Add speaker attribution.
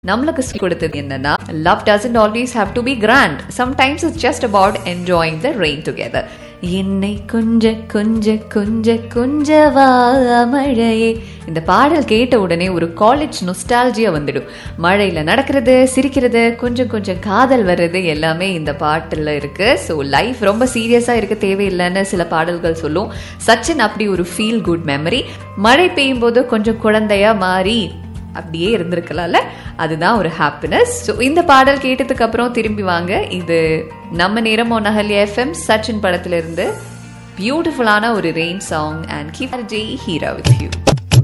Speaker 1: நம்மளுக்கு சொல்லி கொடுத்தது என்னன்னா love doesn't always have to be grand sometimes it's just about enjoying the rain together என்னை கொஞ்ச கொஞ்ச கொஞ்ச கொஞ்சவா மழையே இந்த பாடல் கேட்ட உடனே ஒரு காலேஜ் நொஸ்டாலஜியா வந்துடும் மழையில நடக்கிறது சிரிக்கிறது கொஞ்சம் கொஞ்சம் காதல் வர்றது எல்லாமே இந்த பாட்டுல இருக்கு ஸோ லைஃப் ரொம்ப சீரியஸா இருக்க தேவையில்லைன்னு சில பாடல்கள் சொல்லும் சச்சின் அப்படி ஒரு ஃபீல் குட் மெமரி மழை பெய்யும் போது கொஞ்சம் குழந்தையா மாறி அப்படியே இருந்திருக்கலாம்ல அதுதான் ஒரு ஹாப்பினஸ் ஸோ இந்த பாடல் கேட்டதுக்கு அப்புறம் திரும்பி வாங்க இது நம்ம நேரம் நகல்யா எஃப்எம் சச்சின் படத்துல இருந்து பியூட்டிஃபுல்லான ஒரு ரெயின் சாங் அண்ட் கீப் ஜெய் ஹீரா வித் யூ